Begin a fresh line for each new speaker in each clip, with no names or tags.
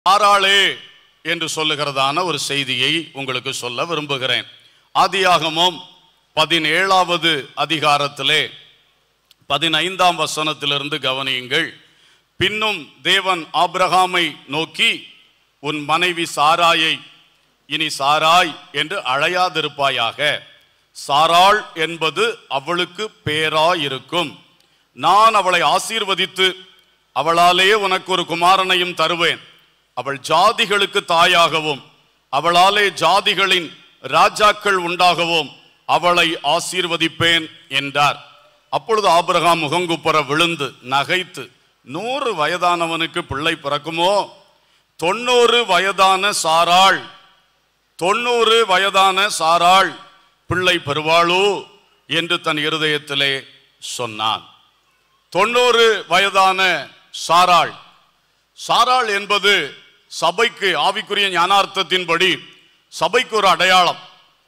சாராளே என்று சொல்லுகிறதான ஒரு செய்தியை உங்களுக்கு சொல்ல விரும்புகிறேன் ஆதியாகமம் பதினேழாவது அதிகாரத்திலே பதினைந்தாம் வசனத்திலிருந்து கவனியுங்கள் பின்னும் தேவன் ஆபிரகாமை நோக்கி உன் மனைவி சாராயை இனி சாராய் என்று அழையாதிருப்பாயாக சாராள் என்பது அவளுக்கு பேராயிருக்கும் நான் அவளை ஆசீர்வதித்து அவளாலே உனக்கு ஒரு குமாரனையும் தருவேன் அவள் ஜாதிகளுக்கு தாயாகவும் அவளாலே ஜாதிகளின் ராஜாக்கள் உண்டாகவும் அவளை ஆசீர்வதிப்பேன் என்றார் அப்பொழுது ஆபிரகாம் முகங்குப்புற விழுந்து நகைத்து நூறு வயதானவனுக்கு பிள்ளை பிறக்குமோ தொண்ணூறு வயதான சாராள் தொண்ணூறு வயதான சாராள் பிள்ளை பெறுவாளோ என்று தன் இருதயத்திலே சொன்னான் தொண்ணூறு வயதான சாராள் சாராள் என்பது சபைக்கு ஆவிக்குரிய ஞானார்த்தத்தின்படி சபைக்கு ஒரு அடையாளம்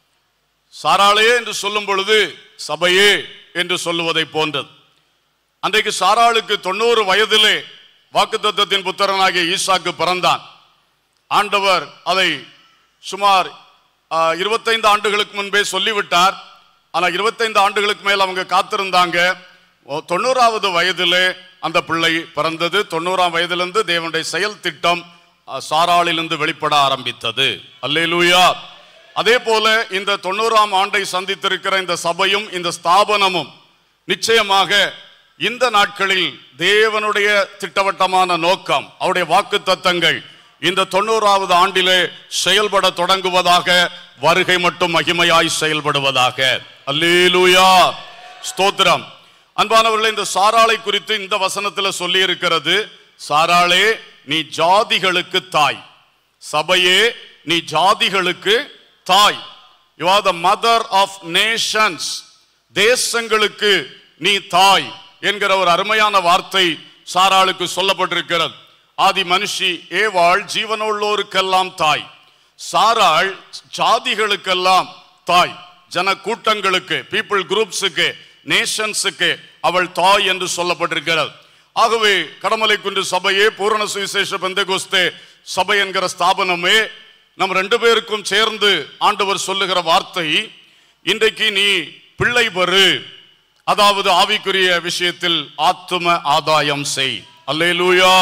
சாராளே என்று சொல்லும் பொழுது சபையே என்று சொல்லுவதை போன்றது அன்றைக்கு சாராளுக்கு தொண்ணூறு வயதிலே வாக்குத்தத்தத்தின் புத்திரனாகிய ஈசாக்கு பிறந்தான் ஆண்டவர் அதை சுமார் ஆஹ், 25 ஆண்டுகளுக்கு முன்பே சொல்லிவிட்டார் ஆனா 25 ஆண்டுகளுக்கு மேல் அவங்க காத்திருந்தாங்க ஓ, தொண்ணூறாவது வயதிலே அந்த பிள்ளை பிறந்தது தொண்ணூறாம் வயதிலிருந்து தேவனுடைய செயல் திட்டம் ஆஹ், சாராளிலிருந்து வெளிப்பட ஆரம்பித்தது அல்லேலூயா அதே போல இந்த தொண்ணூறாம் ஆண்டை சந்தித்திருக்கிற இந்த சபையும் இந்த ஸ்தாபனமும் நிச்சயமாக இந்த நாட்களில் தேவனுடைய திட்டவட்டமான நோக்கம் அவருடைய வாக்கு தத்தங்கள் இந்த தொண்ணூறாவது ஆண்டிலே செயல்பட தொடங்குவதாக வருகை மட்டும் மகிமையாய் செயல்படுவதாக அல்லேலூயா ஸ்தோத்திரம் அன்பானவர்களே இந்த சாராளை குறித்து இந்த வசனத்தில் சொல்லி இருக்கிறது சாராளே நீ ஜாதிகளுக்கு தாய் சபையே நீ ஜாதிகளுக்கு தாய் you are the mother of nations தேசங்களுக்கு நீ தாய் என்கிற ஒரு அருமையான வார்த்தை சாராளுக்கு சொல்லப்பட்டிருக்கிறது ஆதி மனுஷி ஏவாள் ஜீவனுள்ளோருக்கெல்லாம் தாய் சாராள் ஜாதிகளுக்கெல்லாம் தாய் ஜன கூட்டங்களுக்கு பீப்புள் குரூப்ஸுக்கு நேஷன்ஸுக்கு அவள் தாய் என்று சொல்லப்பட்டிருக்கிறது ஆகவே கடமலை குன்று சபையே பூரண சுவிசேஷ பெந்தகோஸ்தே சபை என்கிற ஸ்தாபனமே நம் ரெண்டு பேருக்கும் சேர்ந்து ஆண்டவர் சொல்லுகிற வார்த்தை இன்றைக்கு நீ பிள்ளை பெறு அதாவது ஆவிக்குரிய விஷயத்தில் ஆத்தும ஆதாயம் செய் அல்லேலூயா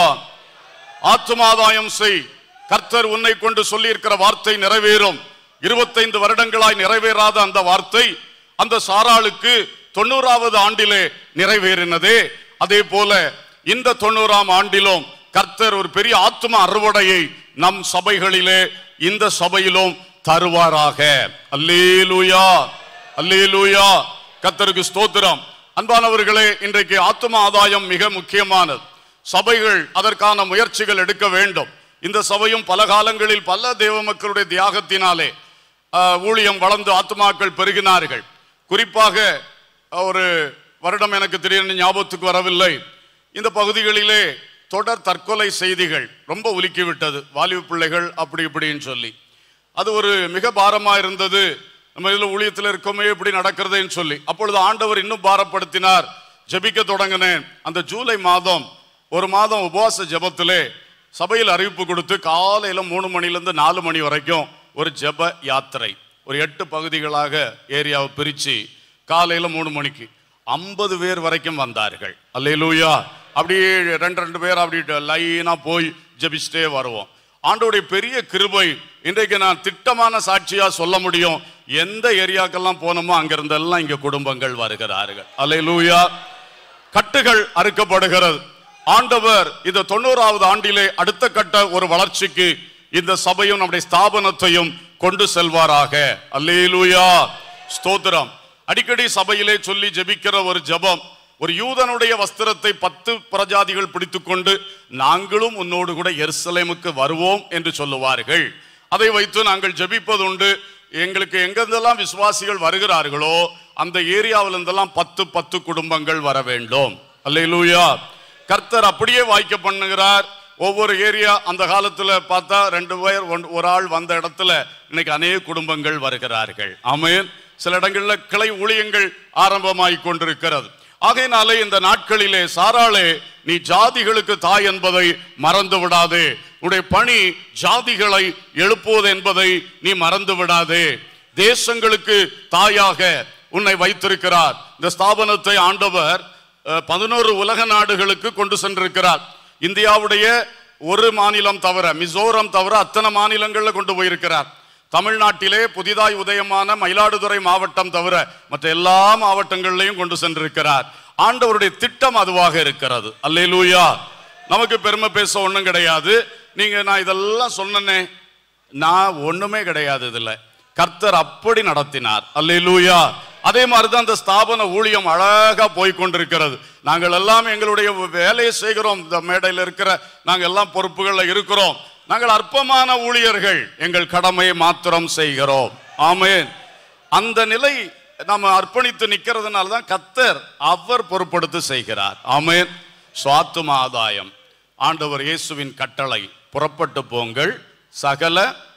ஆத்தும ஆதாயம் செய் கர்த்தர் உன்னை கொண்டு சொல்லியிருக்கிற வார்த்தை நிறைவேறும் இருபத்தைந்து வருடங்களாய் நிறைவேறாத அந்த வார்த்தை அந்த சாராளுக்கு தொண்ணூறாவது ஆண்டிலே நிறைவேறினதே அதே போல இந்த தொண்ணூறாம் ஆண்டிலும் கர்த்தர் ஒரு பெரிய ஆத்தும அறுவடையை நம் சபைகளிலே இந்த சபையிலும் தருவாராக அல்லேலூயா அல்லேலூயா கர்த்தருக்கு ஸ்தோத்திரம் அன்பானவர்களே இன்றைக்கு ஆத்தும ஆதாயம் மிக முக்கியமானது சபைகள் அதற்கான முயற்சிகள் எடுக்க வேண்டும் இந்த சபையும் பல காலங்களில் பல தேவ மக்களுடைய தியாகத்தினாலே ஆஹ், ஊழியம் வளர்ந்து ஆத்துமாக்கள் பெருகினார்கள் குறிப்பாக ஆஹ், ஒரு வருடம் எனக்கு திடீர்னு ஞாபகத்துக்கு வரவில்லை இந்த பகுதிகளிலே தொடர் தற்கொலை செய்திகள் ரொம்ப உலுக்கி விட்டது வாலிப பிள்ளைகள் அப்படி இப்படின்னு சொல்லி அது ஒரு மிக பாரமா இருந்தது நம்ம இதுல ஊழியத்தில் இருக்கோமே இப்படி நடக்கிறதுன்னு சொல்லி அப்பொழுது ஆண்டவர் இன்னும் பாரப்படுத்தினார் ஜெபிக்க தொடங்கினேன் அந்த ஜூலை மாதம் ஒரு மாதம் உபவாச ஜெபத்திலே சபையில் அறிவிப்பு கொடுத்து காலையில மூணு மணிலேருந்து நாலு மணி வரைக்கும் ஒரு ஜெப யாத்திரை ஒரு எட்டு பகுதிகளாக ஏரியாவை பிரிச்சு காலையில மூணு மணிக்கு ஐம்பது பேர் வரைக்கும் வந்தார்கள் அல்லேலூயா அப்படியே ரெண்டு ரெண்டு பேர் அப்படி லைனா போய் ஜெபிச்சுட்டே வருவோம் ஆண்டோடைய பெரிய கிருபை இன்றைக்கு நான் திட்டமான சாட்சியா சொல்ல முடியும் எந்த ஏரியாக்கெல்லாம் போனோமோ அங்கிருந்தெல்லாம் இங்க குடும்பங்கள் வருகிறார்கள் அல்லேலூயா கட்டுகள் அறுக்கப்படுகிறது ஆண்டவர் இந்த தொண்ணூறாவது ஆண்டிலே அடுத்த கட்ட ஒரு வளர்ச்சிக்கு இந்த சபையும் நம்முடைய ஸ்தாபனத்தையும் கொண்டு செல்வாராக அல்லேலூயா ஸ்தோத்திரம் அடிக்கடி சபையிலே சொல்லி ஜெபிக்கிற ஒரு ஜெபம் ஒரு யூதனுடைய வஸ்திரத்தை பத்து பிரஜாதிகள் பிடித்துக்கொண்டு நாங்களும் உன்னோடு கூட எருசலேமுக்கு வருவோம் என்று சொல்லுவார்கள் அதை வைத்து நாங்கள் ஜெபிப்பதுண்டு எங்களுக்கு எங்கெந்தெல்லாம் விசுவாசிகள் வருகிறார்களோ அந்த ஏரியாவில் இருந்தெல்லாம் பத்து பத்து குடும்பங்கள் வர வேண்டும் அல்லேலூயா கர்த்தர் அப்படியே வாய்க்க பண்ணுகிறார் ஒவ்வொரு ஏரியா அந்த காலத்துல பார்த்தா ரெண்டு பேர் ஒன்- ஒரு ஆள் வந்த இடத்துல இன்னைக்கு அநேக குடும்பங்கள் வருகிறார்கள் ஆமென் சில இடங்கள்ல கிளை ஊழியங்கள் ஆரம்பமாய் கொண்டிருக்கிறது ஆகையினாலே இந்த நாட்களிலே சாராளே நீ ஜாதிகளுக்கு தாய் என்பதை மறந்து விடாதே உடைய பணி ஜாதிகளை எழுப்புவது என்பதை நீ மறந்து விடாதே தேசங்களுக்கு தாயாக உன்னை வைத்திருக்கிறார் இந்த ஸ்தாபனத்தை ஆண்டவர் அஹ், பதினோரு உலக நாடுகளுக்கு கொண்டு சென்றிருக்கிறார் இந்தியாவுடைய ஒரு மாநிலம் தவிர மிசோரம் தவிர அத்தனை மாநிலங்கள்ல கொண்டு போயிருக்கிறார் தமிழ்நாட்டிலே புதிதாய் உதயமான மயிலாடுதுறை மாவட்டம் தவிர மற்ற எல்லா மாவட்டங்கள்லையும் கொண்டு சென்றிருக்கிறார் ஆண்டவருடைய திட்டம் அதுவாக இருக்கிறது அல்லேலூயா நமக்கு பெருமை பேச ஒண்ணும் கிடையாது நீங்க நான் இதெல்லாம் சொன்னனே நான் ஒண்ணுமே கிடையாது இதுல கர்த்தர் அப்படி நடத்தினார் அல்லேலூயா அதே மாதிரிதான் அந்த ஸ்தாபன ஊழியம் அழகா போய் கொண்டிருக்கிறது நாங்கள் எல்லாம் எங்களுடைய வேலையை செய்கிறோம் இந்த மேடையில் இருக்கிற நாங்கள் எல்லாம் பொறுப்புகள்ல இருக்கிறோம் நாங்கள் அற்பமான ஊழியர்கள் எங்கள் கடமையை மாத்திரம் செய்கிறோம் ஆமென் அந்த நிலை நம்ம அர்ப்பணித்து நிக்கிறதுனால தான் கத்தர் அவர் பொறுப்படுத்தி செய்கிறார் ஆமென் சுவாத்தும ஆதாயம் ஆண்டவர் இயேசுவின் கட்டளை புறப்பட்டு போங்கள் சகல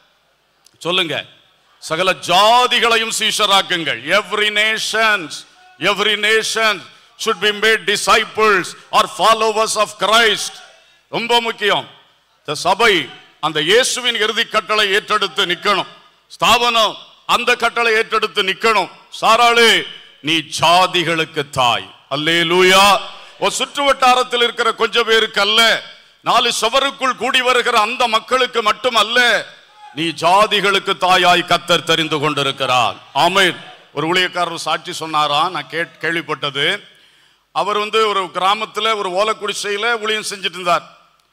சொல்லுங்க சகல ஜாதிகளையும் சீஷராக்குங்கள் every nations every nation should be made disciples or followers of Christ ரொம்ப முக்கியம் இந்த சபை அந்த இயேசுவின் இறுதி கட்டளை ஏற்றெடுத்து நிக்கணும் ஸ்தாபனம் அந்த கட்டளை ஏற்றெடுத்து நிக்கணும் சாராளே நீ ஜாதிகளுக்கு தாய் அல்லேலூயா ஒரு சுற்று வட்டாரத்தில் இருக்கிற கொஞ்சம் பேருக்கு அல்ல நாலு சுவருக்குள் கூடி வருகிற அந்த மக்களுக்கு மட்டும் அல்ல நீ ஜாதிகளுக்கு தாயாய் கத்தர் தெரிந்து கொண்டிருக்கிறார் ஆமென் ஒரு ஊழியக்காரர் சாட்சி சொன்னாரா நான் கேட் கேள்விப்பட்டது அவர் வந்து ஒரு கிராமத்துல ஒரு ஓலக்குடிசையில ஊழியம் செஞ்சுட்டு இருந்தார்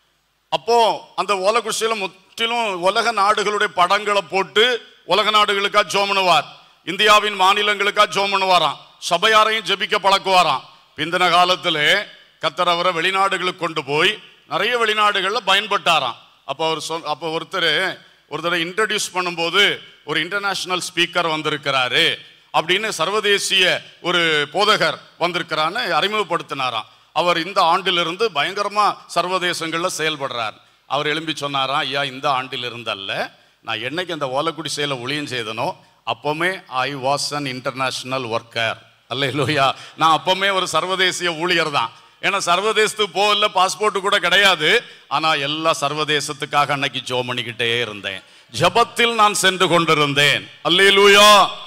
அப்போ அந்த ஓலக்குடிசையில முற்றிலும் உலக நாடுகளுடைய படங்களை போட்டு உலக நாடுகளுக்கா ஜோம் பண்ணுவார் இந்தியாவின் மாநிலங்களுக்கா ஜோம் பண்ணுவாராம் சபையாரையும் ஜெபிக்க பழக்குவாராம் பிந்தின காலத்திலே கத்தர் அவரை வெளிநாடுகளுக்கு கொண்டு போய் நிறைய வெளிநாடுகளில் பயன்பட்டாராம் அப்போ அவர் சொல் அப்போ ஒருத்தர் ஒருத்தரை இன்ட்ரடியூஸ் பண்ணும்போது ஒரு இன்டர்நேஷனல் ஸ்பீக்கர் வந்திருக்கிறாரு அப்படின்னு சர்வதேசிய ஒரு போதகர் வந்திருக்கிறான்னு அறிமுகப்படுத்தினாராம் அவர் இந்த ஆண்டிலிருந்து பயங்கரமா சர்வதேசங்கள்ல செயல்படுறார் அவர் எழும்பி சொன்னாராம் ஐயா இந்த ஆண்டிலிருந்து அல்ல நான் என்னைக்கு அந்த ஓலக்குடிசையில ஊழியம் செய்தனோ அப்பவுமே I was an international worker அல்ல இல்லையா நான் அப்பவுமே ஒரு சர்வதேசிய ஊழியர் தான் ஏன்னா சர்வதேசத்துக்கு போகல பாஸ்போர்ட் கூட கிடையாது ஆனா எல்லா சர்வதேசத்துக்காக அன்னைக்கு ஜோ பண்ணிக்கிட்டே இருந்தேன் ஜெபத்தில் நான் சென்று கொண்டிருந்தேன் அல்லேலூயா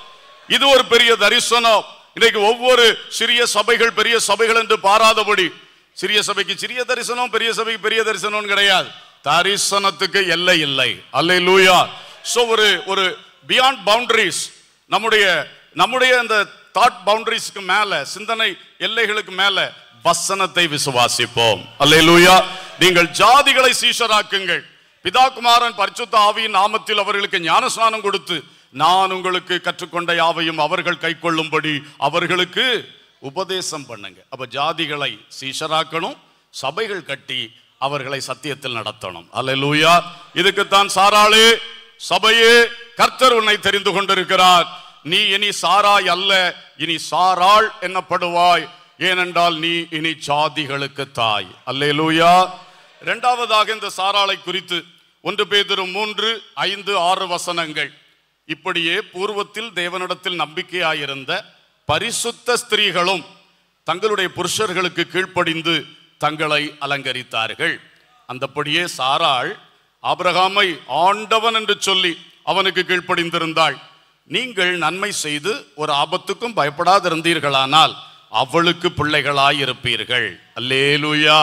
இது ஒரு பெரிய தரிசனம் இன்னைக்கு ஒவ்வொரு சிறிய சபைகள் பெரிய சபைகள் என்று பாராதபடி சிறிய சபைக்கு சிறிய தரிசனம் பெரிய சபைக்கு பெரிய தரிசனம் கிடையாது தரிசனத்துக்கு எல்லை இல்லை அல்லேலூயா சோ ஒரு ஒரு பியாண்ட் பவுண்டரிஸ் நம்முடைய நம்முடைய அந்த தாட் பவுண்டரிஸ்க்கு மேல சிந்தனை எல்லைகளுக்கு மேல வசனத்தை விசுவாசிப்போம் அல்லேலூயா நீங்கள் ஜாதிகளை சீஷராக்குங்கள் பிதா குமாரன் பரிசுத்த ஆவியின் நாமத்தில் அவர்களுக்கு ஞானஸ்நானம் கொடுத்து நான் உங்களுக்கு கற்றுக்கொண்ட யாவையும் அவர்கள் கைக்கொள்ளும்படி அவர்களுக்கு உபதேசம் பண்ணுங்க அப்ப ஜாதிகளை சீஷராக்கணும் சபைகள் கட்டி அவர்களை சத்தியத்தில் நடத்தணும் அல்லேலூயா இதுக்குத்தான் சாராளே சபையே கர்த்தர் உன்னை தெரிந்து கொண்டிருக்கிறார் நீ இனி சாராய் அல்ல இனி சாராள் என்னப்படுவாய் ஏனென்றால் நீ இனி ஜாதிகளுக்கு தாய் அல்லேலூயா இரண்டாவதாக இந்த சாராளை குறித்து ஒன்று பேதிரு மூன்று ஐந்து ஆறு வசனங்கள் இப்படியே பூர்வத்தில் தேவனிடத்தில் நம்பிக்கையாயிருந்த பரிசுத்த ஸ்திரீகளும் தங்களுடைய புருஷர்களுக்கு கீழ்ப்படிந்து தங்களை அலங்கரித்தார்கள் அந்தப்படியே சாராள் ஆபிரகாமை ஆண்டவன் என்று சொல்லி அவனுக்கு கீழ்ப்படிந்திருந்தாள் நீங்கள் நன்மை செய்து ஒரு ஆபத்துக்கும் பயப்படாதிருந்தீர்களானால் அவளுக்கு பிள்ளைகளாய் இருப்பீர்கள் அல்லேலூயா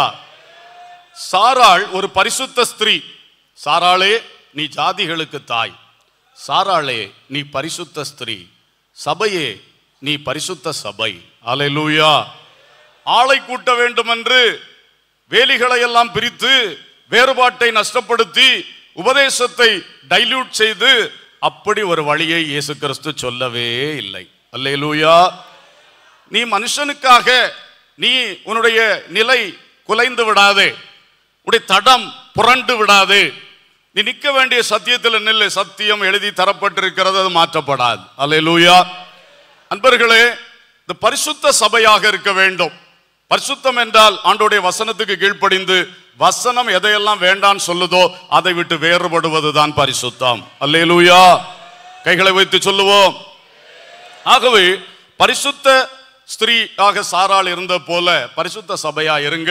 சாராள் ஒரு பரிசுத்த ஸ்திரீ சாராளே நீ ஜாதிகளுக்கு தாய் சாராளே நீ பரிசுத்த ஸ்திரீ சபையே நீ பரிசுத்த சபை அல்லேலூயா ஆளை கூட்ட வேண்டும் என்று வேலிகளை எல்லாம் பிரித்து வேறுபாட்டை நஷ்டப்படுத்தி உபதேசத்தை டைல்யூட் செய்து அப்படி ஒரு வழியை இயேசு கிறிஸ்து சொல்லவே இல்லை அல்லேலூயா நீ மனுஷனுக்காக நீ உன்னுடைய நிலை குலைந்து விடாதே உடைய தடம் புரண்டு விடாதே நீ நிற்க வேண்டிய சத்தியத்தில் நில்லு சத்தியம் எழுதி தரப்பட்டிருக்கிறது அது மாற்றப்படாது அல்லேலூயா அன்பர்களே இந்த பரிசுத்த சபையாக இருக்க வேண்டும் பரிசுத்தம் என்றால் ஆண்டோடைய வசனத்துக்கு கீழ்ப்படிந்து வசனம் எதையெல்லாம் வேண்டான்னு சொல்லுதோ அதை விட்டு வேறுபடுவதுதான் பரிசுத்தம் அல்லேலூயா கைகளை வைத்து சொல்லுவோம் ஆகவே பரிசுத்த ஸ்திரீ ஆக சாராள் இருந்த போல பரிசுத்த சபையா இருங்கள்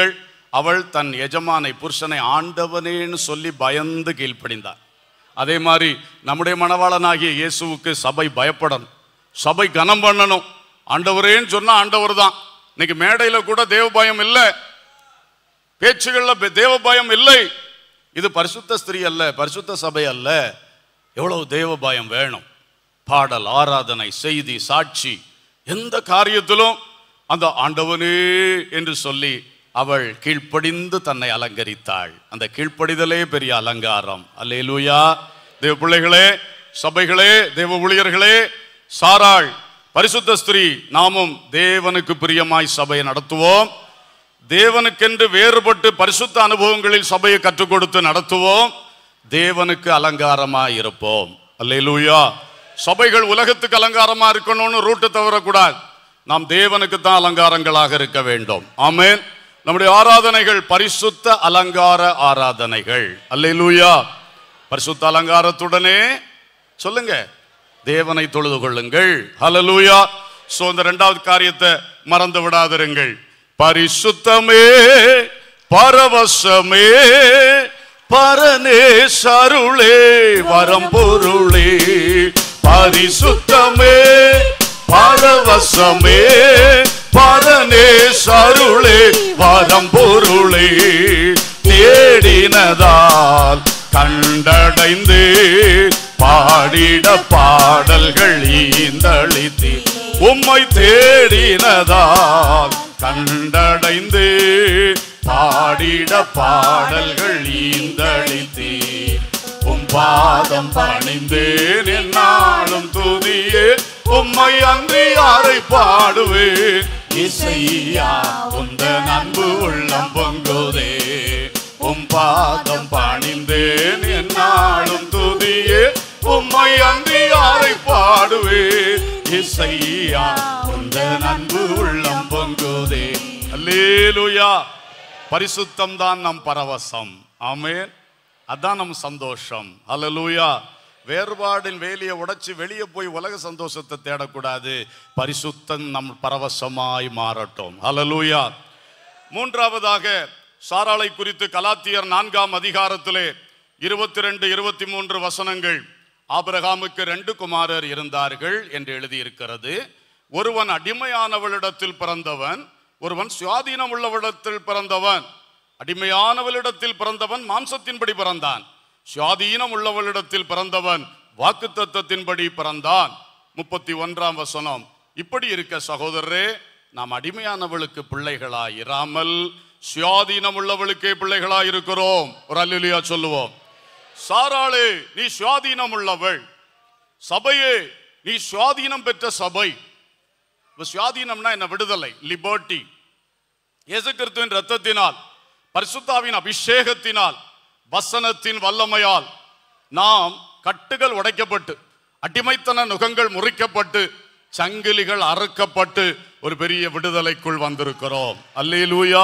அவள் தன் எஜமானை புருஷனை ஆண்டவனேன்னு சொல்லி பயந்து கீழ்ப்படிந்தார் அதே மாதிரி நம்முடைய மணவாளனாகிய இயேசுவுக்கு சபை பயப்படணும் சபை கனம் பண்ணணும் ஆண்டவரேன்னு சொன்னா ஆண்டவர் தான் இன்னைக்கு மேடையில கூட தேவ பயம் இல்லை பேச்சுகள்ல பே- தேவ பயம் இல்லை இது பரிசுத்த ஸ்திரீ அல்ல பரிசுத்த சபை அல்ல எவ்வளவு தேவ பயம் வேணும் பாடல் ஆராதனை செய்தி சாட்சி எந்த காரியத்திலும் அந்த ஆண்டவனே என்று சொல்லி அவள் கீழ்ப்படிந்து தன்னை அலங்கரித்தாள் அந்த கீழ்ப்படிதலே பெரிய அலங்காரம் அல்லேலூயா தேவ பிள்ளைகளே சபைகளே தேவ ஊழியர்களே சாராள் பரிசுத்த ஸ்திரீ நாமும் தேவனுக்கு பிரியமாய் சபையை நடத்துவோம் தேவனுக்கென்று வேறுபட்டு பரிசுத்த அனுபவங்களில் சபையை கற்றுக் கொடுத்து நடத்துவோம் தேவனுக்கு அலங்காரமாய் இருப்போம் அல்லேலூயா சபைகள் உலகத்துக்கு அலங்காரமா இருக்கணும்னு ரூட்டு தவறக்கூடாது நாம் தேவனுக்கு தான் அலங்காரங்களாக இருக்க வேண்டும் ஆமென் நம்முடைய ஆராதனைகள் பரிசுத்த அலங்கார ஆராதனைகள் அல்லேலூயா பரிசுத்த அலங்காரத்துடனே சொல்லுங்க தேவனை தொழுது கொள்ளுங்கள் ஹalleluya சோ இந்த இரண்டாவது காரியத்தை மறந்து விடாதிருங்கள் பரிசுத்தமே பரவசமே பரனே சருளே வரம்பொருளே பரிசுத்தமே பரவசமே பரனே சருளே வரம்பொருளே தேடினதால் கண்டடைந்து பாடிட பாடல்கள் ஈந்தளித்தி உம்மை தேடினதால் கண்டடைந்து பாடிட பாடல்கள் ஈந்தளித்தி உம் பாதம் பணிந்தேன் என்னாலும் துதியே உம்மை அன்றி யாரை பாடுவேன் இசையா உந்த அன்பு உள்ளம் பொங்குதே உம் பாதம் பணிந்தேன் என்னாலும் துதியே உம்மை அன்றி யாரை பாடுவேன் இசையா உந்த அன்பு உள்ளம் பொங்குதே அல்லேலூயா பரிசுத்தம் தான் நம் பரவசம் ஆமென் அதான் நம் சந்தோஷம் அல்லேலூயா வேறுபாடின் வேலியை உடைச்சு வெளியே போய் உலக சந்தோஷத்தை தேடக்கூடாது பரிசுத்தம் நம் பரவசமாய் மாறட்டும் அல்லேலூயா மூன்றாவதாக சாராளை குறித்து கலாத்தியர் நான்காம் அதிகாரத்திலே இருபத்தி ரெண்டு இருபத்தி மூன்று வசனங்கள் ஆபிரகாமுக்கு ரெண்டு குமாரர் இருந்தார்கள் என்று எழுதியிருக்கிறது ஒருவன் அடிமையானவளிடத்தில் பிறந்தவன் ஒருவன் சுயாதீனம் உள்ளவளிடத்தில் பிறந்தவன் அடிமையானவளிடத்தில் பிறந்தவன் மாம்சத்தின்படி பிறந்தான் சுயாதீனம் உள்ளவளிடத்தில் பிறந்தவன் வாக்குத்தத்தத்தின்படி பிறந்தான் முப்பத்தி ஒன்றாம் வசனம் இப்படி இருக்க சகோதரரே நாம் அடிமையானவளுக்கு பிள்ளைகளாய் இராமல் சுயாதீனம் உள்ளவளுக்கே பிள்ளைகளாய் இருக்கிறோம் ஒரு அல்லியா சொல்லுவோம் சாராளே நீ சுயாதீனம் உள்ளவள் சபையே நீ சுயாதீனம் பெற்ற சபை இப்ப சுயாதீனம்னா என்ன விடுதலை லிபர்ட்டி இயேசு கிறிஸ்துவின் ரத்தத்தினால் பரிசுத்தாவின் அபிஷேகத்தினால் வசனத்தின் வல்லமையால் நாம் கட்டுகள் உடைக்கப்பட்டு அடிமைத்தன நுகங்கள் முறிக்கப்பட்டு சங்கிலிகள் அறுக்கப்பட்டு ஒரு பெரிய விடுதலைக்குள் வந்திருக்கிறோம் அல்லேலூயா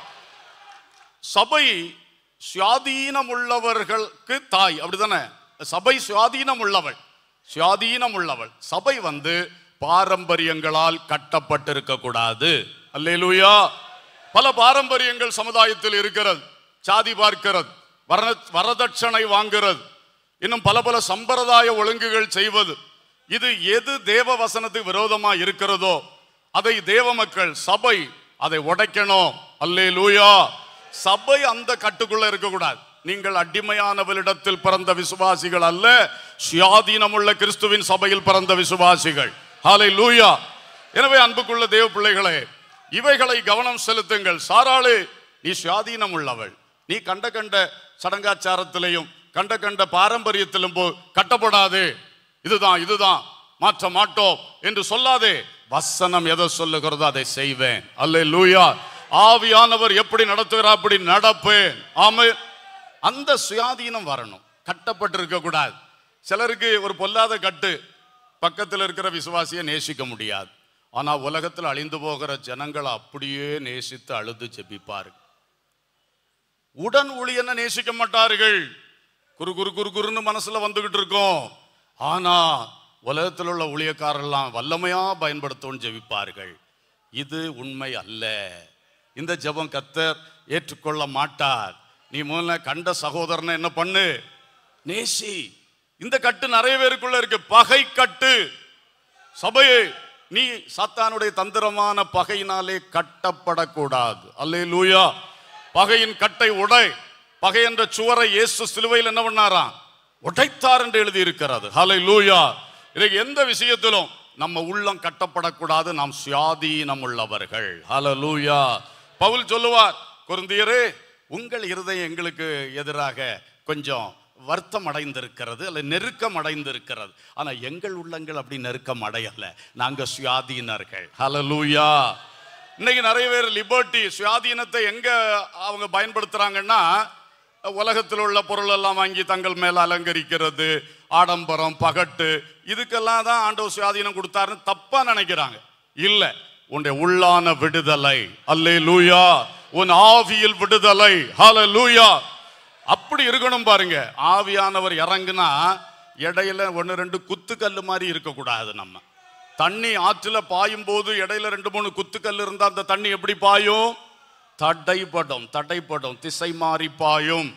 சபை சுயாதீனம் உள்ளவர்களுக்கு தாய் அப்படிதானே சபை சுயாதீனம் உள்ளவள் சுயாதீனம் உள்ளவள் சபை வந்து பாரம்பரியங்களால் கட்டப்பட்டிருக்க கூடாது அல்லேலூயா பல பாரம்பரியங்கள் சமுதாயத்தில் இருக்கிறது சாதி பார்க்கிறது வர வரதட்சணை வாங்குறது இன்னும் பல பல சம்பிரதாய ஒழுங்குகள் செய்வது இது எது தேவ வசனத்துக்கு விரோதமா இருக்கிறதோ அதை தேவ மக்கள் சபை அதை உடைக்கணும் அல்லேலூயா சபை அந்த கட்டுக்குள்ள இருக்கக்கூடாது நீங்கள் அடிமையானவளிடத்தில் பிறந்த விசுவாசிகள் அல்ல சுயாதீனமுள்ள கிறிஸ்துவின் சபையில் பிறந்த விசுவாசிகள் ஹாலை லூயா எனவே அன்புக்குள்ள தேவ பிள்ளைகளே இவைகளை கவனம் செலுத்துங்கள் சாராளே நீ சுயாதீனம் உள்ளவள் நீ கண்ட கண்ட சடங்காச்சாரத்திலையும் கண்ட கண்ட பாரம்பரியத்திலும் போ கட்டப்படாதே இதுதான் இதுதான் மாற்ற மாட்டோம் என்று சொல்லாதே வசனம் எதை சொல்லுகிறதோ அதை செய்வேன் அல்ல லூயா ஆவியானவர் எப்படி நடத்துகிறார் அப்படி நடப்பேன் ஆமை அந்த சுயாதீனம் வரணும் கட்டப்பட்டிருக்க கூடாது சிலருக்கு ஒரு பொல்லாத கட்டு பக்கத்தில் இருக்கிற விசுவாசியை நேசிக்க முடியாது ஆனா உலகத்தில் அழிந்து போகிற ஜனங்களை அப்படியே நேசித்து அழுது ஜெபிப்பார்கள் உடன் ஊழியனை நேசிக்க மாட்டார்கள் குறு குறு குறு குறுன்னு மனசுல வந்துகிட்டு இருக்கோம் ஆனா உலகத்தில் உள்ள ஊழியக்காரெல்லாம் வல்லமையா பயன்படுத்தவும் ஜெபிப்பார்கள் இது உண்மை அல்ல இந்த ஜெபம் கத்தர் ஏற்றுக்கொள்ள மாட்டார் நீ முதல்ல கண்ட சகோதரனை என்ன பண்ணு நேசி இந்த கட்டு நிறைய பேருக்குள்ள இருக்கு பகை கட்டு சபையே நீ சாத்தானுடைய தந்திரமான பகையினாலே கட்டப்படக்கூடாது அல்லே லூயா பகையின் கட்டை உடை பகை என்ற சுவரை இயேசு சிலுவையில் என்ன பண்ணாராம் உடைத்தார் என்று எழுதி இருக்கிறது ஹலை லூயா இதுக்கு எந்த விஷயத்திலும் நம்ம உள்ளம் கட்டப்படக்கூடாது நாம் சுயாதீனம் உள்ளவர்கள் ஹல லூயா பவுல் சொல்லுவார் குருந்தியரே உங்கள் இருதயம் எங்களுக்கு எதிராக கொஞ்சம் வருத்தம் அடைந்திருக்கிறது அல்ல நெருக்கம் அடைந்திருக்கிறது ஆனா எங்கள் உள்ளங்கள் அப்படி நெருக்கம் அடையல நாங்க சுயாதீனர்கள் ஹalleluya இன்னைக்கு நிறைய பேர் லிபர்ட்டி சுயாதீனத்தை எங்க அவங்க பயன்படுத்துறாங்கன்னா உலகத்தில் உள்ள பொருள் எல்லாம் வாங்கி தங்கள் மேல அலங்கரிக்கிறது ஆடம்பரம் பகட்டு இதுக்கெல்லாம் தான் ஆண்டவர் சுயாதீனம் கொடுத்தாருன்னு தப்பா நினைக்கிறாங்க இல்ல உன்னுடைய உள்ளான விடுதலை அல்லே லூயா உன் ஆவியில் விடுதலை ஹalleluya அப்படி இருக்கணும் பாருங்க ஆவியானவர் இறங்குனா இடையில ஒன்று ரெண்டு குத்துக்கல்லு மாதிரி இருக்கக்கூடாது நம்ம தண்ணி ஆற்றுல பாயும் போது இடையில ரெண்டு மூணு குத்துக்கல் இருந்தா அந்த தண்ணி எப்படி பாயும் தடைப்படும் தடைப்படும் திசை மாறி பாயும்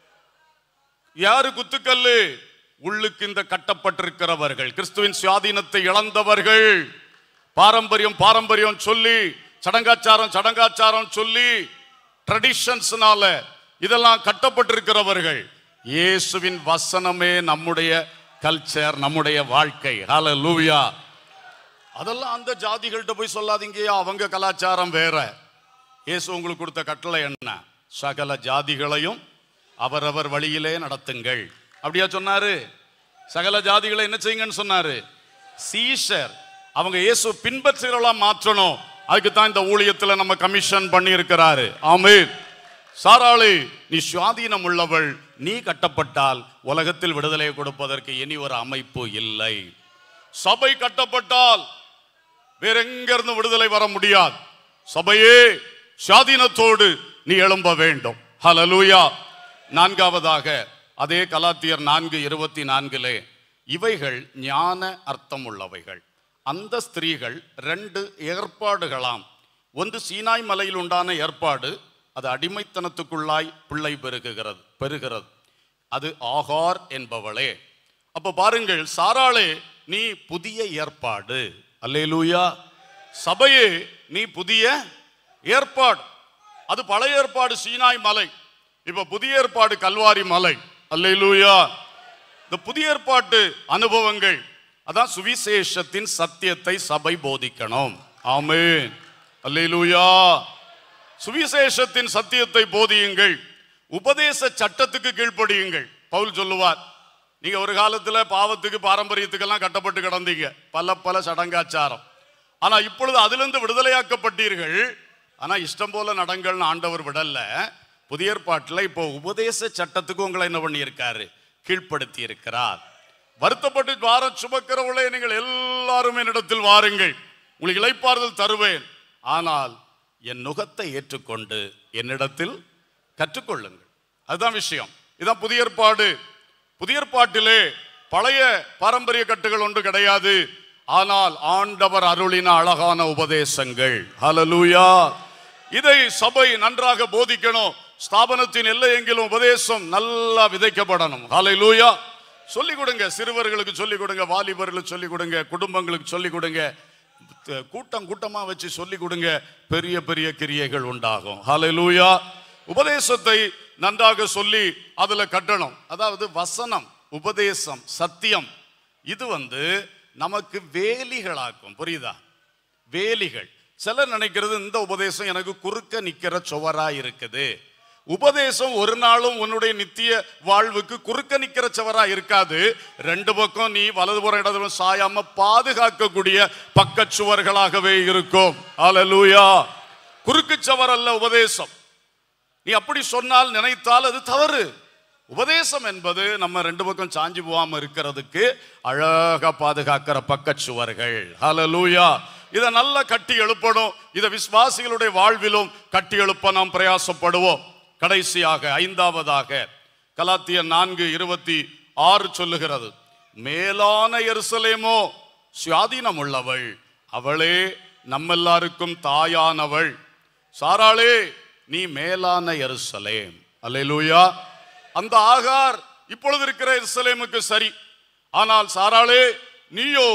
யாரு குத்துக்கல்லு உள்ளுக்கு இந்த கட்டப்பட்டிருக்கிறவர்கள் கிறிஸ்துவின் சுயாதீனத்தை இழந்தவர்கள் பாரம்பரியம் பாரம்பரியம் சொல்லி சடங்காச்சாரம் சடங்காச்சாரம் சொல்லி ட்ரெடிஷன்ஸ்னால இதெல்லாம் கட்டப்பட்டிருக்கிறவர்கள் இயேசுவின் வசனமே நம்முடைய கல்ச்சர் நம்முடைய வாழ்க்கை ஹalleluya அதெல்லாம் அந்த ஜாதிகள்கிட்ட போய் சொல்லாதீங்கயா அவங்க கலாச்சாரம் வேற இயேசு உங்களுக்கு கொடுத்த கட்டளை என்ன சகல ஜாதிகளையும் அவரவர் வழியிலே நடத்துங்கள் அப்படியா சொன்னாரு சகல ஜாதிகளை என்ன செய்யுங்கன்னு சொன்னாரு சீஷர் அவங்க இயேசு பின்பற்றுகிறவளா மாற்றணும் அதுக்கு தான் இந்த ஊழியத்துல நம்ம கமிஷன் பண்ணி இருக்கிறாரு ஆமென் சாராளி நீ சுவாதீனம் உள்ளவள் நீ கட்டப்பட்டால் உலகத்தில் விடுதலை கொடுப்பதற்கு இனி ஒரு அமைப்பு இல்லை சபை கட்டப்பட்டால் வேற எங்க இருந்து விடுதலை வர முடியாது சபையே சுவாதீனத்தோடு நீ எழும்ப வேண்டும் ஹalleluya நான்காவதாக அதே கலாத்தியர் நான்கு இருபத்தி நான்கிலே இவைகள் ஞான அர்த்தம் உள்ளவைகள் அந்த ஸ்திரீகள் ரெண்டு ஏற்பாடுகளாம் ஒன்று சீனாய் மலையில் உண்டான ஏற்பாடு அது அடிமைத்தனத்துக்குள்ளாய் பிள்ளை பெருகுகிறது பெறுகிறது அது ஆகார் என்பவளே அப்ப பாருங்கள் சாராளே நீ புதிய ஏற்பாடு அல்லேலூயா சபையே நீ புதிய ஏற்பாடு அது பழைய ஏற்பாடு சீனாய் மலை இப்ப புதிய ஏற்பாடு கல்வாரி மலை அல்லேலூயா இந்த புதிய ஏற்பாட்டு அனுபவங்கள் அதான் சுவிசேஷத்தின் சத்தியத்தை சபை போதிக்கணும் ஆமென் அல்லேலூயா சுவிசேஷத்தின் சத்தியத்தை போதியுங்கள் உபதேச சட்டத்துக்கு கீழ்ப்படியுங்கள் பவுல் சொல்லுவார் நீங்க ஒரு காலத்துல பாவத்துக்கு பாரம்பரியத்துக்கெல்லாம் கட்டப்பட்டு கிடந்தீங்க பல பல சடங்காச்சாரம் ஆனா இப்பொழுது அதிலிருந்து விடுதலையாக்கப்பட்டீர்கள் ஆனா இஷ்டம் போல நடங்கள்னு ஆண்டவர் விடல புதிய ஏற்பாட்டில் இப்போ உபதேச சட்டத்துக்கு உங்களை என்ன பண்ணியிருக்காரு கீழ்ப்படுத்தி இருக்கிறார் வருத்தப்பட்டு வாரம் சுமக்கிறவளே நீங்கள் எல்லாரும் என்னிடத்தில் வாருங்கள் உங்களுக்கு இளைப்பாறுதல் தருவேன் ஆனால் என் நுகத்தை ஏற்றுக்கொண்டு என்னிடத்தில் கற்றுக்கொள்ளுங்கள் அதுதான் விஷயம் இதுதான் புதிய ஏற்பாடு புதிய ஏற்பாட்டிலே பழைய பாரம்பரிய கட்டுகள் ஒன்று கிடையாது ஆனால் ஆண்டவர் அருளின அழகான உபதேசங்கள் ஹalleluya இதை சபை நன்றாக போதிக்கணும் ஸ்தாபனத்தின் எல்லை எங்கிலும் உபதேசம் நல்லா விதைக்கப்படணும் ஹalleluya சொல்லி கொடுங்க சிறுவர்களுக்கு சொல்லி கொடுங்க வாலிபர்களுக்கு சொல்லி கொடுங்க குடும்பங்களுக்கு சொல்லி கொடுங்க த- கூட்டம் கூட்டமா வச்சு சொல்லி கொடுங்க பெரிய பெரிய கிரியைகள் உண்டாகும் ஹalleluya உபதேசத்தை நன்றாக சொல்லி அதுல கட்டணும் அதாவது வசனம் உபதேசம் சத்தியம் இது வந்து நமக்கு வேலிகளாக்கும் புரியுதா வேலிகள் சிலர் நினைக்கிறது இந்த உபதேசம் எனக்கு குறுக்க நிக்கிற சுவரா இருக்குது உபதேசம் ஒரு நாளும் உன்னுடைய நித்திய வாழ்வுக்கு குறுக்க நிக்கிற சுவரா இருக்காது ரெண்டு பக்கம் நீ வலதுபுறம் இடதுபுறம் சாயாம பாதுகாக்கக்கூடிய பக்கச் சுவர்களாகவே இருக்கும் ஹalleluya குறுக்கு சுவர் அல்ல உபதேசம் நீ அப்படி சொன்னால் நினைத்தால் அது தவறு உபதேசம் என்பது நம்ம ரெண்டு பக்கம் சாஞ்சி போகாம இருக்கிறதுக்கு அழகா பாதுகாக்கிற பக்கச் சுவர்கள் ஹalleluya இதை நல்லா கட்டி எழுப்பணும் இதை விசுவாசிகளுடைய வாழ்விலும் கட்டி எழுப்ப நாம் பிரயாசப்படுவோம் கடைசியாக ஐந்தாவதாக கலாத்தியர் நான்கு இருபத்தி ஆறு சொல்லுகிறது மேலான எருசலேமோ சுயாதீனம் உள்ளவள் அவளே நம்மெல்லாருக்கும் தாயானவள் சாராளே நீ மேலான எருசலேம் அல்லேலூயா அந்த ஆகார் இப்பொழுது இருக்கிற எருசலேமுக்கு சரி ஆனால் சாராளே நீயோ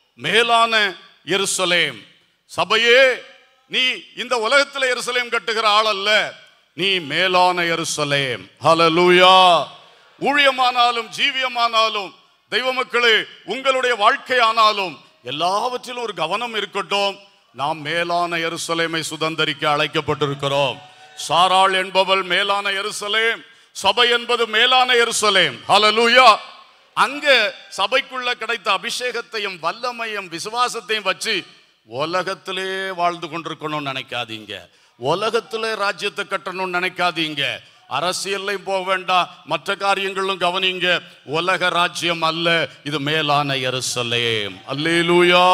மேலான எருசலேம் சபையே நீ இந்த உலகத்தில் எருசலேம் கட்டுகிற ஆள் அல்ல நீ மேலான எருசலேம் ஹalleluya ஊழியமானாலும் ஜீவியமானாலும் தெய்வ மக்களே உங்களுடைய வாழ்க்கை ஆனாலும் எல்லாவற்றிலும் ஒரு கவனம் இருக்கட்டும் நாம் மேலான எருசலேமை சுதந்தரிக்க அழைக்கப்பட்டிருக்கிறோம் சாராள் என்பவள் மேலான எருசலேம் சபை என்பது மேலான எருசலேம் ஹalleluya அங்க சபைக்குள்ள கிடைத்த அபிஷேகத்தையும் வல்லமையும் விசுவாசத்தையும் வச்சு உலகத்திலே வாழ்ந்து கொண்டிருக்கணும்னு நினைக்காதீங்க உலகத்திலே ராஜ்யத்தை கட்டணும்னு நினைக்காதீங்க அரசியல்லையும் போக வேண்டாம் மற்ற காரியங்களும் கவனிங்க உலக ராஜ்யம் அல்ல இது மேலான எருசலேம் அல்லேலூயா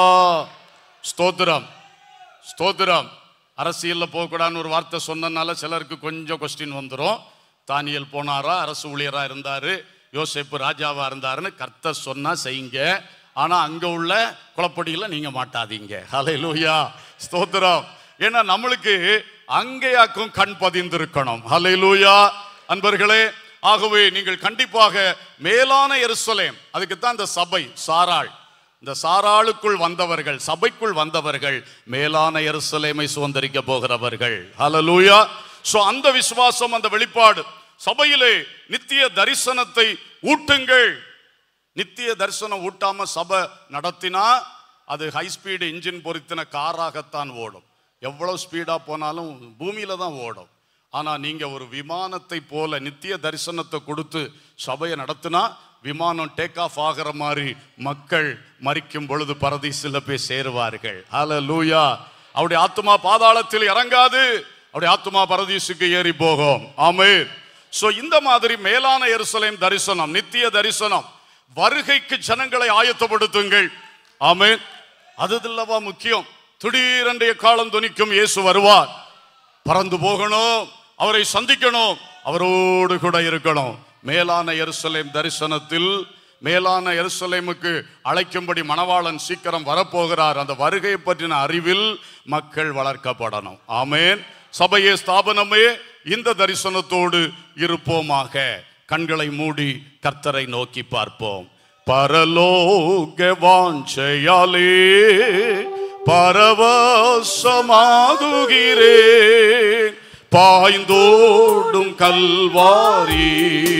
ஸ்தோத்திரம் ஸ்தோத்திரம் அரசியல்ல போகக்கூடாதுன்னு ஒரு வார்த்தை சொன்னனால சிலருக்கு கொஞ்சம் கொஸ்டின் வந்துடும் தானியல் போனாரா அரசு ஊழியரா இருந்தாரு யோசேப்பு ராஜாவா இருந்தாருன்னு கர்த்தர் சொன்னா செய்யுங்க ஆனா அங்க உள்ள குளப்படியில நீங்க மாட்டாதீங்க ஹalleluya ஸ்தோத்திரம் ஏன்னா நம்மளுக்கு அங்கேயாக்கும் கண் பதிந்திருக்கணும் ஹalleluya அன்பர்களே ஆகவே நீங்கள் கண்டிப்பாக மேலான எருசலேம் அதுக்கு தான் இந்த சபை சாராள் இந்த சாராளுக்குள் வந்தவர்கள் சபைக்குள் வந்தவர்கள் மேலான எருசலேமை சுதந்திரிக்க போகிறவர்கள் ஹalleluya சோ அந்த விசுவாசம் அந்த வெளிப்பாடு சபையிலே நித்திய தரிசனத்தை ஊட்டுங்கள் நித்திய தரிசனம் ஊட்டாம சபை நடத்தினா அது ஹை ஸ்பீடு இன்ஜின் பொருத்தின காராகத்தான் ஓடும் எவ்வளவு ஸ்பீடா போனாலும் பூமியில தான் ஓடும் ஆனா நீங்க ஒரு விமானத்தை போல நித்திய தரிசனத்தை கொடுத்து சபையை நடத்தினா விமானம் டேக் ஆஃப் ஆகிற மாதிரி மக்கள் மறிக்கும் பொழுது பரதீசில் போய் சேருவார்கள் ஹalleluya அவருடைய ஆத்துமா பாதாளத்தில் இறங்காது அவருடைய ஆத்துமா பரதீசுக்கு ஏறி போகும் ஆமென் சோ இந்த மாதிரி மேலான எருசலேம் தரிசனம் நித்திய தரிசனம் வருகைக்கு ஜனங்களை ஆயத்தப்படுத்துங்கள் ஆமென் அதுதில்லவா முக்கியம் திடீரென்றைய காலம் துணிக்கும் இயேசு வருவார் பறந்து போகணும் அவரை சந்திக்கணும் அவரோடு கூட இருக்கணும் மேலான எருசலேம் தரிசனத்தில் மேலான எருசலேமுக்கு அழைக்கும்படி மணவாளன் சீக்கிரம் வரப்போகிறார் அந்த வருகையை பற்றின அறிவில் மக்கள் வளர்க்கப்படணும் ஆமென் சபையே ஸ்தாபனமே இந்த தரிசனத்தோடு இருப்போமாக கண்களை மூடி கர்த்தரை நோக்கி பார்ப்போம் பரலோக வாஞ்சையாலே பரவசமாகுகிறேன் பாய்ந்தோடும் கல்வாரி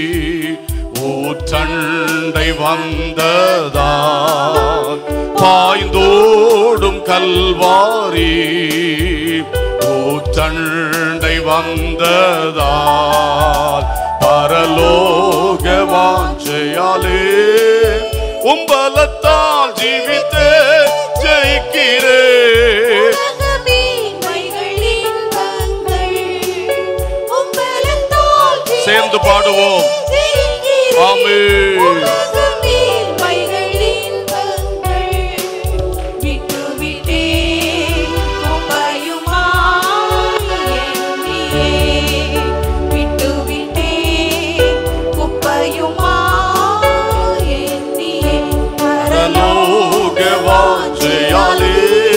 ஊற்றண்டை வந்ததா பாய்ந்தோடும் கல்வாரி ஊற்றண்டை வந்ததா பரலோக வாஞ்சையாலே உம்பலத்தால் ஜீவித்து ஜெயிக்கிறேன் சேர்ந்து பாடுவோம் ஆமென். பரலோக வாஞ்சையாலே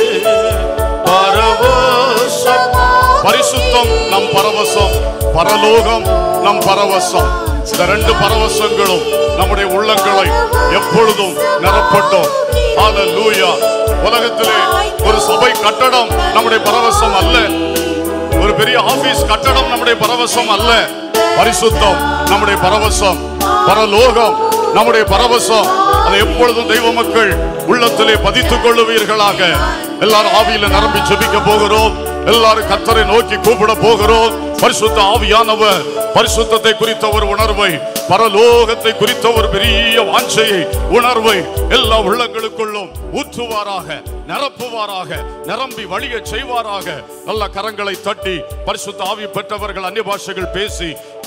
பரவசம் பரிசுத்தம் நம் பரவசம் பரலோகம் நம் பரவசம் இந்த ரெண்டு பரவசங்களும் நம்முடைய உள்ளங்களை எப்பொழுதும் நிரப்பட்டும் ஹalleluya உலகத்திலே ஒரு சபை கட்டடம் நம்முடைய பரவசம் அல்ல ஒரு பெரிய ஆபீஸ் கட்டடம் நம்முடைய பரவசம் அல்ல பரிசுத்தம் நம்முடைய பரவசம் பரலோகம் நம்முடைய பரவசம் அதை எப்பொழுதும் தெய்வ மக்கள் உள்ளத்திலே பதித்துக் கொள்ளுவீர்களாக எல்லாரும் ஆவியில நிரம்பி ஜெபிக்க போகிறோம் எல்லாரும் கத்தரை நோக்கி கூப்பிட போகிறோம் பரிசுத்த ஆவியானவர் பரிசுத்தத்தை குறித்த ஒரு உணர்வை பரலோகத்தை குறித்த ஒரு பெரிய வாஞ்சையை உணர்வை எல்லா உள்ளங்களுக்குள்ளும் ஊற்றுவாராக நிரப்புவாராக நிரம்பி வழிய செய்வாராக நல்ல கரங்களை தட்டி பரிசுத்த ஆவி பெற்றவர்கள் அந்நிய பாஷைகள் பேசி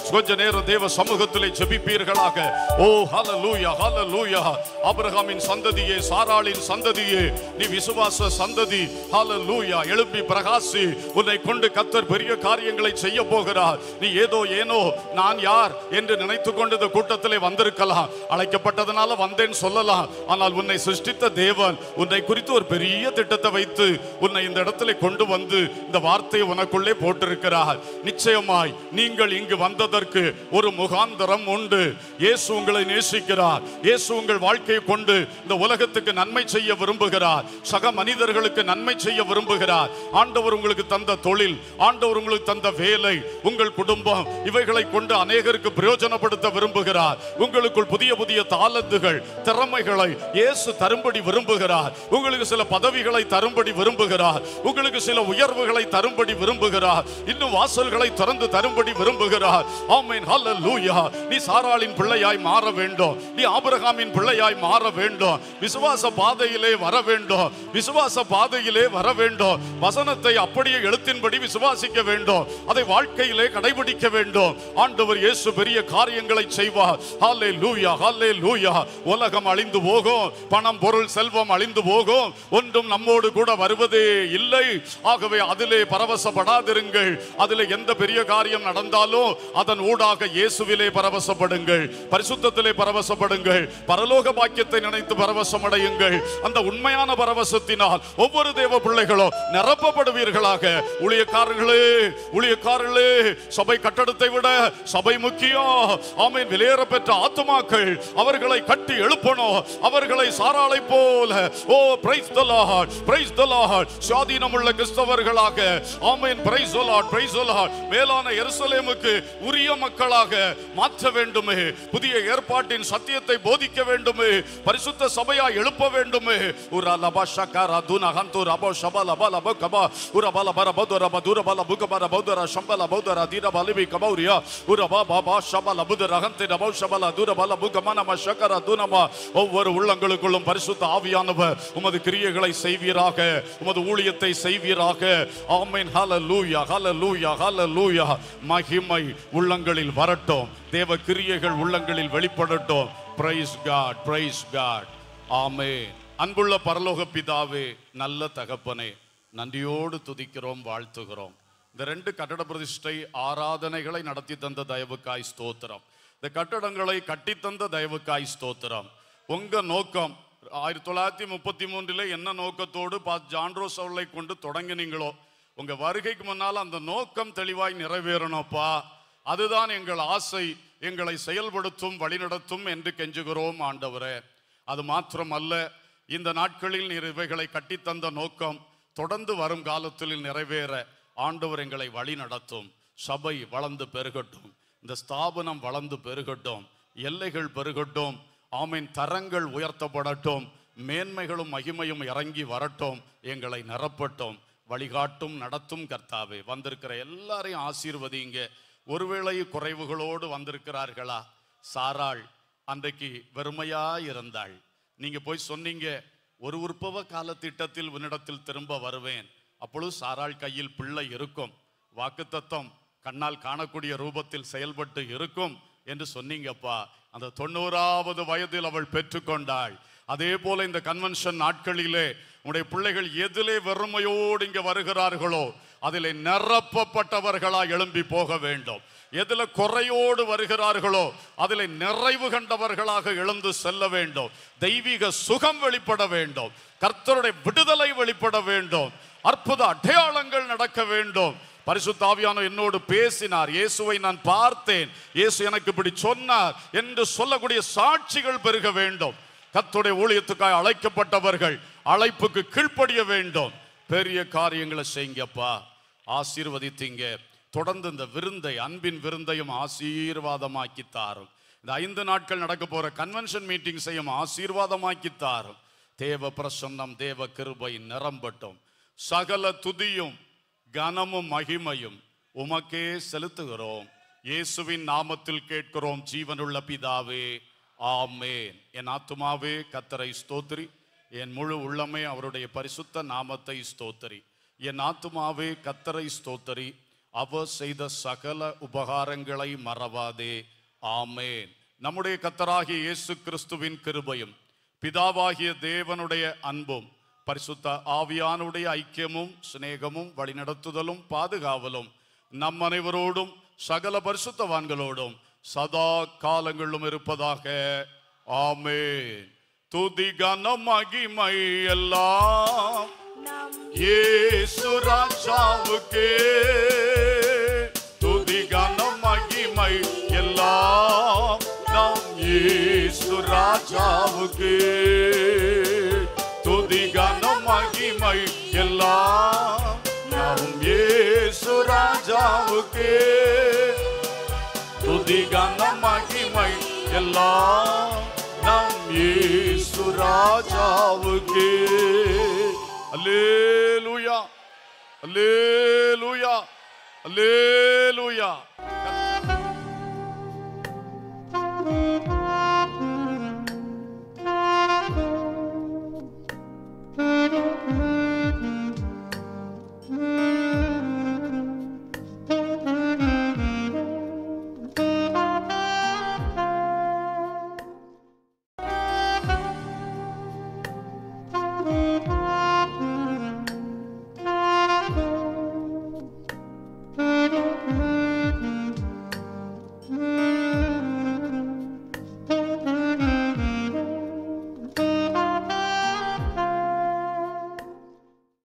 கொஞ்ச நேரம் தேவ சமூகத்திலே ஜெபிப்பீர்களாக ஓ ஹalleluya ஹalleluya ஆபிரகாமின் சந்ததியே சாராளின் சந்ததியே நீ விசுவாச சந்ததி ஹalleluya எழுப்பி பிரகாசி உன்னை கொண்டு கத்தர் பெரிய காரியங்களை செய்ய போகிறார் நீ ஏதோ ஏனோ நான் யார் என்று நினைத்துக் கொண்டு இந்த கூட்டத்திலே வந்திருக்கலாம் அழைக்கப்பட்டதனால வந்தேன் சொல்லலாம் ஆனால் உன்னை சிருஷ்டித்த தேவன் உன்னை குறித்து ஒரு பெரிய திட்டத்தை வைத்து உன்னை இந்த இடத்திலே கொண்டு வந்து இந்த வார்த்தையை உனக்குள்ளே போட்டிருக்கிறார் நிச்சயமாய் நீங்கள் இங்கு வந்ததற்கு ஒரு முகாந்தரம் உண்டு இயேசு உங்களை நேசிக்கிறார் இயேசு உங்கள் வாழ்க்கையை கொண்டு இந்த உலகத்துக்கு நன்மை செய்ய விரும்புகிறார் சக மனிதர்களுக்கு நன்மை செய்ய விரும்புகிறார் ஆண்டவர் உங்களுக்கு தந்த தொழில் ஆண்டவர் உங்களுக்கு தந்த வேலை உங்கள் குடும்பம் இவைகளை கொண்டு அநேகருக்கு பிரயோஜனப்படுத்த விரும்புகிறார் உங்களுக்குள் புதிய புதிய தாளந்துகள் திறமைகளை இயேசு தரும்படி விரும்புகிறார் உங்களுக்கு சில பதவிகளை தரும்படி விரும்புகிறார் உங்களுக்கு சில உயர்வுகளை தரும்படி விரும்புகிறார் இன்னும் வாசல்களை திறந்து தரும்படி விரும்புகிறார் ஆமென் ஹalleluya நீ சாராளின் பிள்ளையாய் மாற வேண்டும் நீ ஆபிரகாமின் பிள்ளையாய் மாற வேண்டும் விசுவாச பாதையிலே வர வேண்டும் விசுவாச பாதையிலே வர வேண்டும் வசனத்தை அப்படியே எழுத்தின்படி விசுவாசிக்க வேண்டும் அதை வாழ்க்கையிலே கடைபிடிக்க வேண்டும் ஆண்டவர் இயேசு பெரிய காரியங்களை செய்வார் ஹalleluya ஹalleluya உலகம் அழிந்து போகும் பணம் பொருள் செல்வம் அழிந்து போகும் ஒன்றும் நம்மோடு கூட வருவதே இல்லை ஆகவே அதிலே பரவசப்படாதிருங்கள் அதிலே எந்த பெரிய காரியம் நடந்தாலும் அதன் ஊடாக இயேசுவிலே பரவசப்படுங்கள் பரிசுத்தத்திலே பரவசப்படுங்கள் பரலோக பாக்கியத்தை நினைத்து பரவசமடையுங்கள் அந்த உண்மையான பரவசத்தினால் ஒவ்வொரு தேவ பிள்ளைகளும் நிரப்பப்படுவீர்களாக ஊழியக்காரர்களே ஊழியக்காரர்களே சபை கட்டடத்தை விட சபை முக்கியம் ஆமீன் விலையேற பெற்ற ஆத்துமாக்கள் அவர்களை கட்டி எழுப்பணும் அவர்களை சாராளை போல oh praise the Lord praise the Lord சுவாதீனமுள்ள கிறிஸ்தவர்களாக amen praise the Lord praise the Lord மேலான எருசலேமுக்கு உரிய மக்களாக மாற்ற வேண்டுமே புதிய ஏற்பாட்டின் சத்தியத்தை போதிக்க வேண்டுமே பரிசுத்த சபையா எழுப்ப வேண்டுமே உரா லபா ஷகரா துனா ஹந்து ரபோ ஷபா லபா லபா கபா உரா பல பர பது ரபா துர பல புக பர பௌதர ஷம்பல பௌதர தீர பலிபி கபௌரியா உரா பா பா பா ஷபல புத ரகந்தி ரபோ ஷபல துர பல புக மனம ஷகரா துனமா ஒவ்வொரு உள்ளங்களுக்குள்ளும் பரிசுத்த ஆவியானவர் உமது கிரியைகளை செய்வீராக உமது ஊழியத்தை செய்வீராக ஆமென் ஹalleluya ஹalleluya ஹalleluya மகிமை உள்ளங்களில் வரட்டும் தேவ கிரியைகள் உள்ளங்களில் வெளிப்படட்டும் praise God praise God amen அன்புள்ள பரலோக பிதாவே நல்ல தகப்பனே நன்றியோடு துதிக்கிறோம் வாழ்த்துகிறோம் இந்த ரெண்டு கட்டட பிரதிஷ்டை ஆராதனைகளை நடத்தி தந்த தயவுக்காய் ஸ்தோத்திரம் இந்த கட்டடங்களை கட்டித்தந்த தயவுக்காய் ஸ்தோத்திரம் உங்க நோக்கம் ஆயிரத்தி தொள்ளாயிரத்தி முப்பத்தி மூன்றில் என்ன நோக்கத்தோடு பா ஜான்ரோஸ் அவர்களை கொண்டு தொடங்கினீங்களோ உங்க வருகைக்கு முன்னால் அந்த நோக்கம் தெளிவாய் நிறைவேறணும்ப்பா அதுதான் எங்கள் ஆசை எங்களை செயல்படுத்தும் வழிநடத்தும் என்று கெஞ்சுகிறோம் ஆண்டவரே அது மாத்திரமல்ல இந்த நாட்களில் நீர் இவைகளை கட்டித்தந்த நோக்கம் தொடர்ந்து வரும் காலத்தில் நிறைவேற ஆண்டவர் எங்களை வழி நடத்தும் சபை வளர்ந்து பெருகட்டும் இந்த ஸ்தாபனம் வளர்ந்து பெருகட்டும் எல்லைகள் பெருகட்டும் ஆமீன் தரங்கள் உயர்த்தப்படட்டும் மேன்மைகளும் மகிமையும் இறங்கி வரட்டும் எங்களை நிரப்பட்டும் வழிகாட்டும் நடத்தும் கர்த்தாவே வந்திருக்கிற எல்லாரையும் ஆசீர்வதிங்க ஒருவேளை குறைவுகளோடு வந்திருக்கிறார்களா சாராள் அன்றைக்கு வெறுமையா இருந்தாள் நீங்க போய் சொன்னீங்க ஒரு உற்பவ கால திட்டத்தில் உன்னிடத்தில் திரும்ப வருவேன் அப்பொழுது சாராள் கையில் பிள்ளை இருக்கும் வாக்குத்தத்தம் கண்ணால் காணக்கூடிய ரூபத்தில் செயல்பட்டு இருக்கும் என்று சொன்னீங்கப்பா அந்த தொண்ணூறாவது வயதில் அவள் பெற்றுக்கொண்டாள் அதே போல இந்த கன்வென்ஷன் நாட்களிலே உடைய பிள்ளைகள் எதிலே வெறுமையோடு இங்க வருகிறார்களோ அதிலே நிரப்பப்பட்டவர்களா எழும்பி போக வேண்டும் எதுல குறையோடு வருகிறார்களோ அதில் நிறைவு கண்டவர்களாக எழுந்து செல்ல வேண்டும் தெய்வீக சுகம் வெளிப்பட வேண்டும் கர்த்தருடைய விடுதலை வெளிப்பட வேண்டும் அற்புத அடையாளங்கள் நடக்க வேண்டும் பரிசுத்த ஆவியானவர் என்னோடு பேசினார் இயேசுவை நான் பார்த்தேன் இயேசு எனக்கு இப்படி சொன்னார் என்று சொல்லக்கூடிய சாட்சிகள் பெருக வேண்டும் கர்த்தருடைய ஊழியத்துக்காக அழைக்கப்பட்டவர்கள் அழைப்புக்கு கீழ்ப்படிய வேண்டும் பெரிய காரியங்களை செய்யுங்கப்பா ஆசீர்வதித்தீங்க தொடர்ந்து இந்த விருந்தை அன்பின் விருந்தையும் ஆசீர்வாதமாக்கி தாரும் இந்த ஐந்து நாட்கள் நடக்க போற கன்வென்ஷன் மீட்டிங்ஸையும் ஆசீர்வாதமாக்கி தாரும் தேவ பிரசன்னம் தேவ கிருபை நிரம்பட்டும் சகல துதியும் கனமும் மகிமையும் உமக்கே செலுத்துகிறோம் இயேசுவின் நாமத்தில் கேட்கிறோம் ஜீவனுள்ள பிதாவே ஆமேன் என் ஆத்துமாவே கத்தரை ஸ்தோத்திரி என் முழு உள்ளமே அவருடைய பரிசுத்த நாமத்தை ஸ்தோத்தரி என் ஆத்துமாவே கத்தரை ஸ்தோத்தரி அவர் செய்த சகல உபகாரங்களை மறவாதே ஆமேன் நம்முடைய கத்தராகிய இயேசு கிறிஸ்துவின் கிருபையும் பிதாவாகிய தேவனுடைய அன்பும் பரிசுத்த ஆவியானுடைய ஐக்கியமும் சிநேகமும் வழிநடத்துதலும் பாதுகாவலும் நம் அனைவரோடும் சகல பரிசுத்தவான்களோடும் சதா காலங்களிலும் இருப்பதாக ஆமேன் துதி கனம் மகிமை எல்லாம் இயேசு ராஜாவுக்கே துதி கனம் மகிமை எல்லாம் நம் இயேசு ராஜாவுக்கே துதி கனம் மகிமை எல்லாம் நம் இயேசு ராஜாவுக்கே துதி கனம் மகிமை எல்லாம் நம் இயேசு ராஜாவுக்கே அல்லேலூயா அல்லேலூயா அல்லேலூயா